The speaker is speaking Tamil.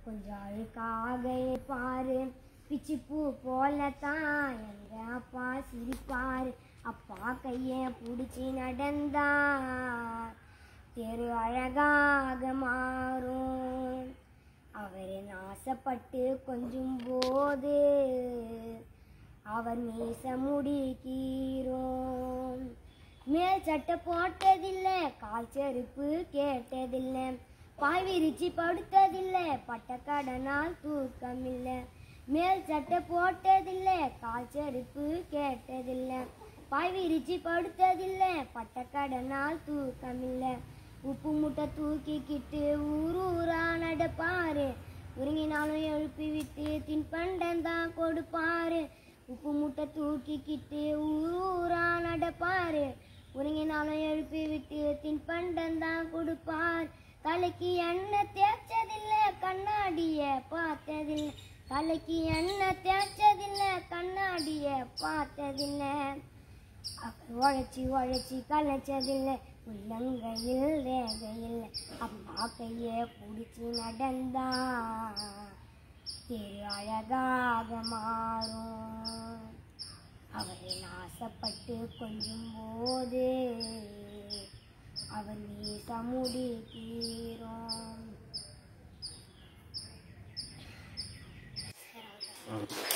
கொஞ்சம் அழுக்காக பாரு பிச்சி பூ போலத்தான் எங்க அப்பா சிரிப்பாரு அப்பா கைய பிடிச்சி நடந்தார் தெரு அழகாக மாறும் அவரின் ஆசைப்பட்டு கொஞ்சும் போது அவர் மீச முடிக்கிறோம் மேல் சட்டை போட்டதில்லை கால் செருப்பு கேட்டதில்லை பாய் விரிச்சு படுத்ததில்லை பட்டக்கடனால் தூக்கமில்லை மேல் சட்டை போட்டதில்லை கால் செருப்பு கேட்டதில்லை பாய் விரிச்சு படுத்ததில்லை பட்டக்கடனால் தூக்கமில்லை உப்பு முட்டை தூக்கிக்கிட்டு ஊர் ஊரா நடப்பாரு உறங்கினாலும் எழுப்பி விட்டு தின்பண்டம் தான் கொடுப்பாரு உப்பு முட்டை தூக்கிக்கிட்டு ஊர் ஊரா நடப்பாரு உறங்கினாலும் எழுப்பி விட்டு தின்பண்டம் தான் கொடுப்பார் தலைக்கு எண்ணெய் தேய்ச்சதில்ல கண்ணாடிய பார்த்ததில்லை தலைக்கு எண்ணெய் தேய்ச்சதில்ல கண்ணாடிய பார்த்ததில்ல அவர் உழைச்சி உழைச்சி கலைச்சதில்லை உள்ளங்கையில் ரேகையில் அம்மா கையை பிடிச்சி நடந்தா திரு அழகாக மாறும் அவரின் ஆசைப்பட்டு கொஞ்சும் போது அவர் மீச முடிக்கிறோம் ஆ